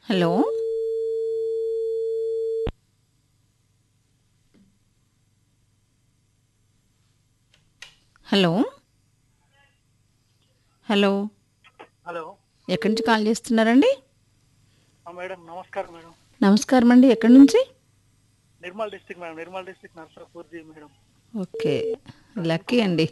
Hello hello hello hello ఎక్కడి నుంచి call చేస్తున్నారండి ఆ, మేడం నమస్కారం మేడం నమస్కారం అండి ఎక్కడి నుంచి Nirmal district madam Nirmal district Narsapur G madam okay lucky అండి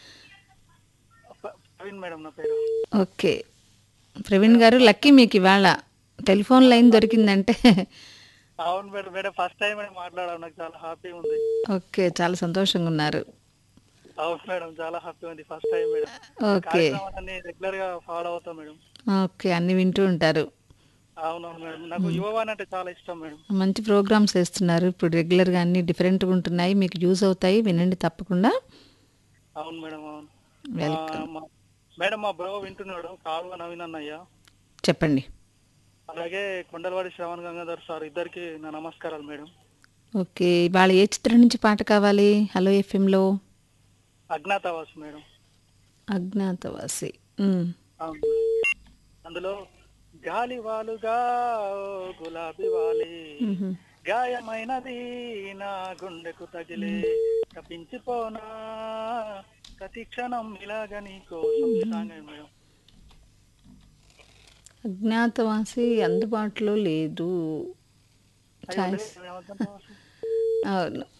ప- ప్రవీణ్ మేడం నా పేరు ఓకే ప్రవీణ్ గారు లక్కీ మీకు ఇవాళ టెలిఫోన్ లైన్ దొరికిందంటే అవును madam madam first time madam మాట్లాడడం నాకు చాలా హ్యాపీ ఉంది ఓకే చాలా సంతోషంగా ఉన్నారు అవును మేడం చాలా హ్యాపీ ఉంది ఫస్ట్ టైం మేడం ఓకే కార్యక్రమాలన్నీ రెగ్యులర్ గా ఫాలో అవుతాం మేడం ఓకే అన్ని వింటూ ఉంటారు అవునవును మేడం నాకు యువవాణి అంటే చాలా ఇష్టం మేడం మంచి ప్రోగ్రామ్స్ వేస్తున్నారు ఇప్పుడు రెగ్యులర్గా అన్ని డిఫరెంట్గా ఉంటున్నాయి మీకు యూజ్ అవుతాయి వినండి తప్పకుండా అవును మేడం అవును వెల్కమ్ ఆ, మా- మేడం మా బ్రో వింటున్నాడు కాలువ నవీన్ అన్నయ్య చెప్పండి అలాగే కొండలవాడి శ్రవణ్ గంగాధర్ సార్ ఇద్దరికి నా నమస్కారాలు మేడం ఓకే ఇవాళ ఏ చిత్రం నుంచి పాట కావాలి హలో ఎఫ్ఎంలో అజ్ఞాతవాసు మేడం అజ్ఞాతవాసి ఉమ్. అవును. అందులో గాలి వాలుగా ఓ గులాబీ వాలి మ్హూ. గాయమైనది నా గుండెకు తగిలి తప్పించిపోనా ప్రతి క్షణం ఇలాగ నీ కోసం ఈ సాంగ్ అండి మేడం అజ్ఞాతవాసి అందుబాటులో లేదు అయ్యో, ఛాయిస్ మేడం, ఏమవుతుందో? అవును